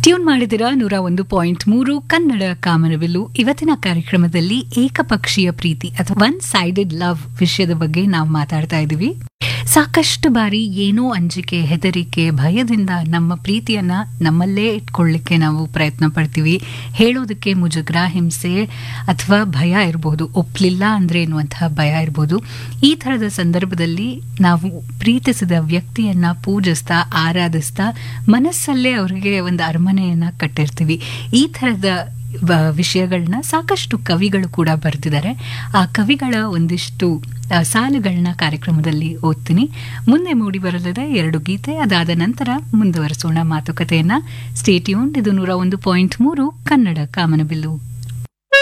tune ಮಾಡಿದಿರ ನೂರ ಒಂದು point ಮೂರು ಕನ್ನಡ ಕಾಮನಬಿಲ್ಲು ಇವತ್ತಿನ ಕಾರ್ಯಕ್ರಮದಲ್ಲಿ ಏಕಪಕ್ಷೀಯ ಪ್ರೀತಿ ಅಥವಾ ಒನ್ ಸೈಡೆಡ್ ಲವ್ ವಿಷಯದ ಬಗ್ಗೆ ನಾವು ಮಾತಾಡ್ತಾ ಇದ್ದೀವಿ ಸಾಕಷ್ಟು ಬಾರಿ ಏನೋ ಅಂಜಿಕೆ ಹೆದರಿಕೆ ಭಯದಿಂದ ನಮ್ಮ ಪ್ರೀತಿಯನ್ನ ನಮ್ಮಲ್ಲೇ ಇಟ್ಕೊಳ್ಳಿಕ್ಕೆ ನಾವು ಪ್ರಯತ್ನ ಪಡ್ತೀವಿ ಹೇಳೋದಕ್ಕೆ ಮುಜುಗ್ರ ಹಿಂಸೆ ಅಥವಾ ಭಯ ಇರಬಹುದು ಒಪ್ಲಿಲ್ಲ ಅಂದ್ರೆ ಎನ್ನುವಂತಹ ಭಯ ಇರಬಹುದು ಈ ಥರದ ಸಂದರ್ಭದಲ್ಲಿ ನಾವು ಪ್ರೀತಿಸಿದ ವ್ಯಕ್ತಿಯನ್ನ ಪೂಜಿಸ್ತಾ ಆರಾಧಿಸ್ತಾ ಮನಸ್ಸಲ್ಲೇ ಅವರಿಗೆ ಒಂದು ಅರಮನೆಯನ್ನ ಕಟ್ಟಿರ್ತೀವಿ ಈ ಥರದ ಬ- ವಿಷಯಗಳನ್ನ ಸಾಕಷ್ಟು ಕವಿಗಳು ಕೂಡ ಬರೆದಿದ್ದಾರೆ ಆ ಕವಿಗಳ ಒಂದಿಷ್ಟು ಆ, ಸಾಲುಗಳನ್ನ ಕಾರ್ಯಕ್ರಮದಲ್ಲಿ ಓದ್ತೀನಿ ಮುಂದೆ ಮೂಡಿ ಬರಲಿದೆ ಎರಡು ಗೀತೆ ಅದಾದ ನಂತರ ಮುಂದುವರಿಸೋಣ ಮಾತುಕತೆಯನ್ನ ಸ್ಟೇಟ್ಯೂನ್ ಇದು ನೂರ ಒಂದು ಪಾಯಿಂಟ್ ಮೂರು ಕನ್ನಡ ಕಾಮನಬಿಲ್ಲು